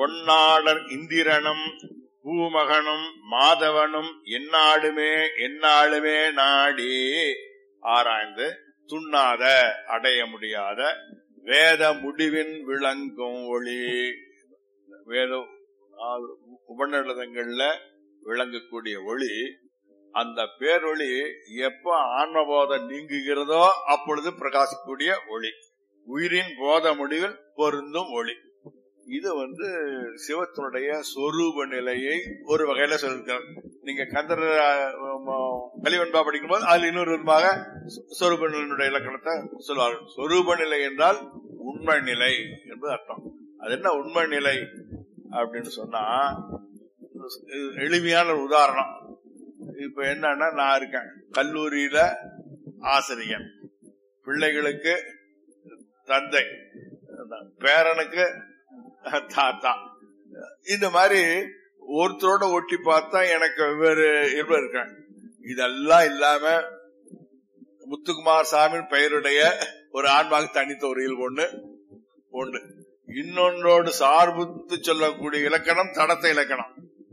பொன்னாளர் இந்திரனும் பூமகனும் மாதவனும் எந்நாடுமே எந்நாளுமே நாடி ஆராய்ந்து துண்ணாத அடைய முடியாத வேத முடிவின் விளங்கும் ஒளி வேத ஆ, உபநிடதங்கள்ல விளங்கக்கூடிய ஒளி அந்த பேரொளி எப்ப ஆன்மபோதம் நீங்குகிறதோ அப்பொழுது பிரகாசிக்கக்கூடிய ஒளி உயிரின் போத முடிவில் பொருந்தும் ஒளி இது வந்து சிவத்தினுடைய சொரூப நிலையை ஒரு வகையில சொல்லிருக்கார் நீங்க கந்தர் கலிவன்பா படிக்கும்போது அதுல இன்னொரு விதமாக சொ- சொரூப நிலையினுடைய இலக்கணத்தை சொல்வார்கள் சொரூப நிலை என்றால் உண்மை நிலை என்பது அர்த்தம் அது என்ன உண்மை நிலை அப்படின்னு சொன்னா இது எளிமையான ஒரு உதாரணம் இப்ப என்னன்னா நான் இருக்கேன் கல்லூரியில ஆசிரியர் பிள்ளைகளுக்கு தந்தை பேரனுக்கு தாத்தா இந்த மாதிரி ஒருத்தரோட ஒட்டி பார்த்தா எனக்கு வெவ்வேறு இருவர் இருக்கேன் இதெல்லாம் இல்லாம முத்துக்குமார் சாமி பெயருடைய ஒரு ஆன்மாவுக்கு தனித்த ஒரு இயல்பு ஒண்ணு ஒண்ணு இன்னொன்றோடு சார்புத்து சொல்லக்கூடிய இலக்கணம் தடத்த இலக்கணம்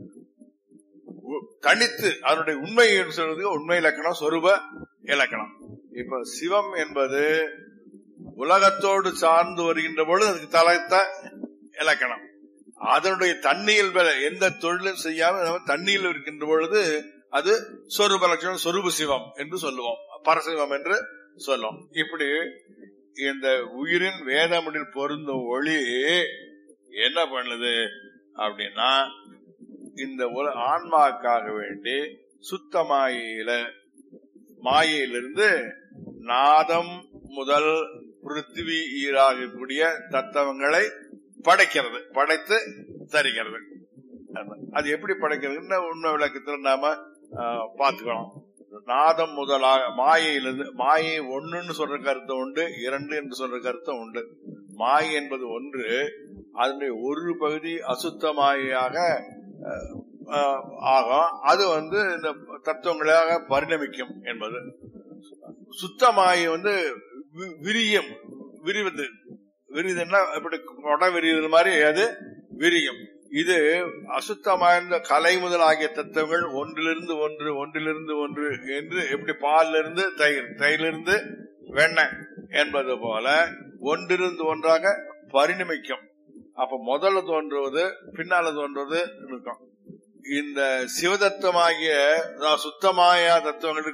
உ- தனித்து அதனுடைய உண்மை என்று சொல்றதுக்கு உண்மை இலக்கணம் சொரூப இலக்கணம் இப்ப சிவம் என்பது உலகத்தோடு சார்ந்து வருகின்ற பொழுது அதுக்கு தலைத்த இலக்கணம் அதனுடைய தண்ணியில் மேல எந்த தொழிலும் செய்யாம நம்ம தண்ணியில் இருக்கின்ற பொழுது அது சொரூப லட்சணம் சொரூப சிவம் என்று சொல்லுவோம் பரசிவம் என்று சொல்லுவோம் இப்படி இந்த உயிரின் வேதமுடில் பொருந்தும் ஒளி என்ன பண்ணுது அப்படின்னா இந்த உல- ஆன்மாக்காக வேண்டி சுத்த மாயையில மாயையிலிருந்து நாதம் முதல் பிருத்திவி ஈராகக்கூடிய தத்துவங்களை படைக்கிறது படைத்து தருகிறது அது எப்படி படைக்கிறதுன்னு உண்மை விளக்கத்தில் நாம ஆஹ், பார்த்துக்கணும் நாதம் முதலாக மாயையிலிருந்து மாயை ஒண்ணுன்னு சொல்ற கருத்து உண்டு இரண்டு என்று சொல்ற கருத்து உண்டு மாயை என்பது ஒன்று அதனுடைய ஒரு பகுதி அசுத்த மாயையாக ஆஹ், ஆஹ், ஆகும் அது வந்து இந்த தத்துவங்களாக பரிணமிக்கும் என்பது சுத்த மாயை வந்து வி- விரியும் விரிவது விரிதுன்னா இப்படி கொடை விரிவது மாதிரி அது விரியும் இது அசுத்தமாய்ந்த கலை முதல் ஆகிய தத்துவங்கள் ஒன்றிலிருந்து ஒன்று ஒன்றிலிருந்து ஒன்று என்று எப்படி பாலிலிருந்து தயிர் தயிரிலிருந்து வெண்ணெய் என்பது போல ஒன்றிலிருந்து ஒன்றாக பரிணமிக்கும் அப்ப முதல்ல தோன்றுவது பின்னால தோன்றுவது இருக்கும் இந்த சிவதத்துவமாகிய அதாவது சுத்தமாய தத்துவங்கள்